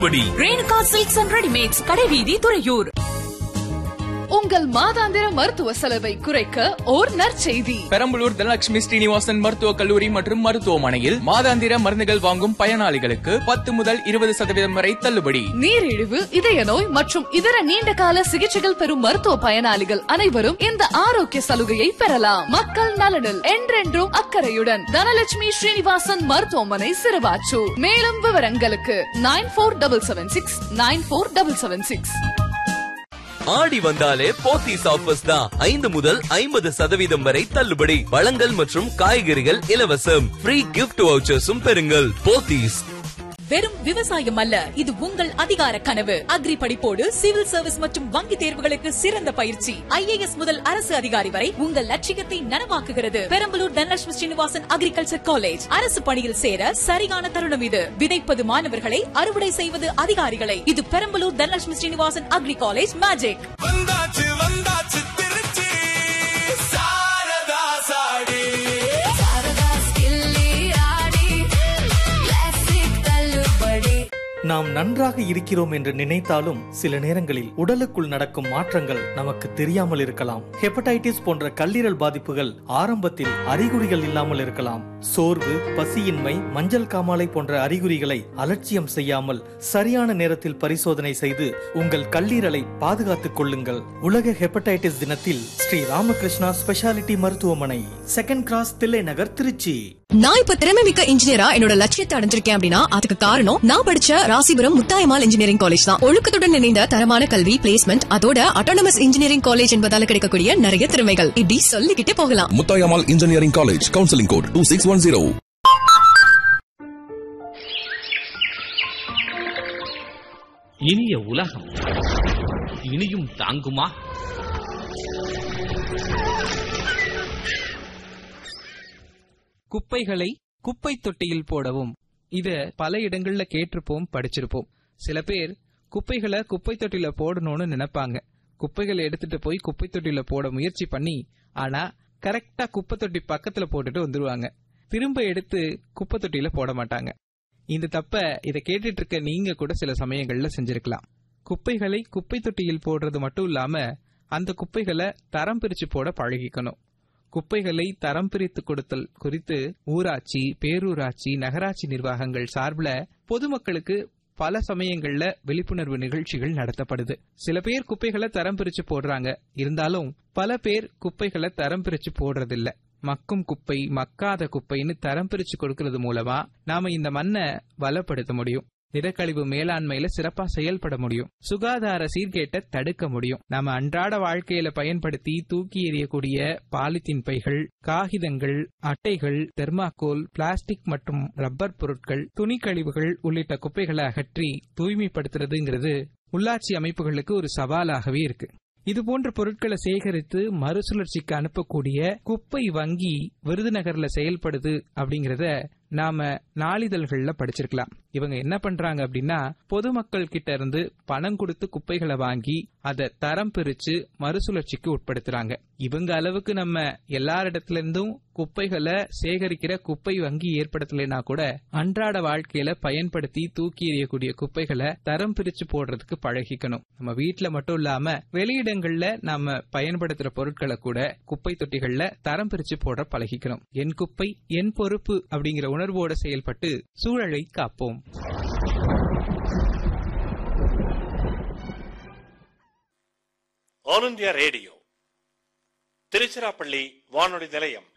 படி Renuka silks and readymades கடைவீதி துறையூர் உங்கள் மாதாந்திர மருத்துவ செலவை குறைக்க ஓர் நற்செய்தி பெரம்பலூர் தனலட்சுமி ஸ்ரீனிவாசன் மருத்துவக் கல்லூரி மற்றும் மருத்துவமனையில் மாதாந்திர மருந்துகள் வாங்கும் பயனாளிகளுக்கு பத்து முதல் இருபது சதவீதம் வரை தள்ளுபடி நீரிழிவு இதய நோய் மற்றும் இதர நீண்ட கால சிகிச்சைகள் பெறும் மருத்துவ பயனாளிகள் அனைவரும் இந்த ஆரோக்கிய சலுகையை பெறலாம் மக்கள் நலனில் என்றென்றும் அக்கறையுடன் தனலட்சுமி ஸ்ரீனிவாசன் மருத்துவமனை சிறுவாச்சூர் மேலும் விவரங்களுக்கு nine four double seven six nine four double seven six ஆடி வந்தாலே போத்தீஸ் ஆஃபர்ஸ் தான் ஐந்து முதல் ஐம்பது சதவீதம் வரை தள்ளுபடி பழங்கள் மற்றும் காய்கறிகள் இலவசம் ஃப்ரீ கிஃப்ட் வவுச்சர்ஸும் பெறுங்கள் போத்தீஸ் வெறும் விவசாயம் அல்ல இது உங்கள் அதிகார கனவு அக்ரி படிப்போடு சிவில் சர்வீஸ் மற்றும் வங்கி தேர்வுகளுக்கு சிறந்த பயிற்சி ஐஏஎஸ் முதல் அரசு அதிகாரி வரை உங்கள் லட்சியத்தை நனவாக்குகிறது பெரம்பலூர் தனலட்சுமி ஸ்ரீனிவாசன் அக்ரிகல்ச்சர் காலேஜ் அரசு பணியில் சேர சரியான தருணம் இது விதைப்பது மாணவர்களை அறுவடை செய்வது அதிகாரிகளை இது Perambalur Dhanalakshmi Srinivasan agri college magic வந்தாச்சு வந்தாச்சு திருச்சி சாரதா சாடி நாம் நன்றாக இருக்கிறோம் என்று நினைத்தாலும் சில நேரங்களில் உடலுக்குள் நடக்கும் மாற்றங்கள் நமக்கு தெரியாமல் இருக்கலாம் ஹெப்படைட்டிஸ் போன்ற கல்லீரல் பாதிப்புகள் ஆரம்பத்தில் அறிகுறிகள் இல்லாமல் இருக்கலாம் சோர்வு பசியின்மை மஞ்சள் காமாலை போன்ற அறிகுறிகளை அலட்சியம் செய்யாமல் சரியான நேரத்தில் பரிசோதனை செய்து உங்கள் கல்லீரலை பாதுகாத்துக் கொள்ளுங்கள் உலக ஹெப்படைட்டிஸ் தினத்தில் ஸ்ரீ ராமகிருஷ்ணா ஸ்பெஷாலிட்டி மருத்துவமனை செகண்ட் கிராஸ் தில்லை நகர் திருச்சி நான் இப்ப திறமை மிக்க இன்ஜினியரா என்னோட லட்சியத்தை அடைஞ்சிருக்கேன் அப்படின்னா அதுக்கு காரணம் நான் படிச்ச ராசிபுரம் முத்தாயமால் இன்ஜினியரிங் காலேஜ் தான் ஒழுக்கத்துடன் இணைந்த தரமான கல்வி பிளேஸ்மெண்ட் அதோட அட்டானமஸ் இன்ஜினியரிங் காலேஜ் என்பதால கிடைக்கக்கூடிய நிறைய திறமைகள் இப்படி சொல்லிக்கிட்டே போகலாம் Muthayammal engineering college counselling code two six one zero இனிய உலகம் இனியும் தாங்குமா குப்பைகளை குப்பை தொட்டியில் போடவும் இத பல இடங்கள்ல கேட்டிருப்போம் படிச்சிருப்போம் சில பேர் குப்பைகளை குப்பை தொட்டியில போடணும்னு நினைப்பாங்க குப்பைகளை எடுத்துட்டு போய் குப்பை தொட்டியில போட முயற்சி பண்ணி ஆனா கரெக்டா குப்பை தொட்டி பக்கத்துல போட்டுட்டு வந்துருவாங்க திரும்ப எடுத்து குப்பை தொட்டியில போட மாட்டாங்க இந்த தப்ப இத கேட்டுட்டு இருக்க நீங்க கூட சில சமயங்கள்ல செஞ்சிருக்கலாம் குப்பைகளை குப்பை தொட்டியில் போடுறது மட்டும் இல்லாம அந்த குப்பைகளை தரம் பிரிச்சு போட பழகிக்கணும் குப்பைகளை தரம் பிரித்து கொடுத்தல் குறித்து ஊராட்சி பேரூராட்சி நகராட்சி நிர்வாகங்கள் சார்பில் பொதுமக்களுக்கு பல சமயங்கள்ல விழிப்புணர்வு நிகழ்ச்சிகள் நடத்தப்படுது சில பேர் குப்பைகளை தரம் பிரிச்சு போடுறாங்க இருந்தாலும் பல பேர் குப்பைகளை தரம் பிரிச்சு போடுறதில்ல மக்கும் குப்பை மக்காத குப்பைன்னு தரம் பிரிச்சு கொடுக்கறது மூலமா நாம இந்த மண்ணை வளப்படுத்த முடியும் திடக்கழிவு மேலாண்மையில சிறப்பா செயல்பட முடியும் சுகாதார சீர்கேட்டை தடுக்க முடியும் நாம அன்றாட வாழ்க்கையில பயன்படுத்தி தூக்கி எறியக்கூடிய பாலித்தீன் பைகள் காகிதங்கள் அட்டைகள் தெர்மாக்கோல் பிளாஸ்டிக் மற்றும் ரப்பர் பொருட்கள் துணி கழிவுகள் உள்ளிட்ட குப்பைகளை அகற்றி தூய்மைப்படுத்துறதுங்கிறது உள்ளாட்சி அமைப்புகளுக்கு ஒரு சவாலாகவே இருக்கு இது போன்ற பொருட்களை சேகரித்து மறுசுழற்சிக்கு அனுப்பக்கூடிய குப்பை வங்கி விருதுநகர்ல செயல்படுது அப்படிங்கறத நாம நாளிதழ்கள்ல படிச்சிருக்கலாம் இவங்க என்ன பண்றாங்க அப்படின்னா பொதுமக்கள் கிட்ட இருந்து பணம் கொடுத்து குப்பைகளை வாங்கி அதை தரம் பிரிச்சு மறுசுழற்சிக்கு உட்படுத்துறாங்க இவங்க அளவுக்கு நம்ம எல்லாரிடத்துல இருந்தும் குப்பைகளை சேகரிக்கிற குப்பை வங்கி ஏற்படுத்தலைனா கூட அன்றாட வாழ்க்கையில பயன்படுத்தி தூக்கி எறியக்கூடிய குப்பைகளை தரம் பிரிச்சு போடுறதுக்கு பழகிக்கணும் நம்ம வீட்டுல மட்டும் இல்லாம வெளியிடங்கள்ல நாம பயன்படுத்துற பொருட்களை கூட குப்பை தொட்டிகள்ல தரம் பிரிச்சு போட பழகிக்கணும் என் குப்பை என் பொறுப்பு அப்படிங்கிற உணர்வோட செயல்பட்டு சூழலை காப்போம் ஆல் இந்தியா ரேடியோ திருச்சிராப்பள்ளி வானொலி நிலையம்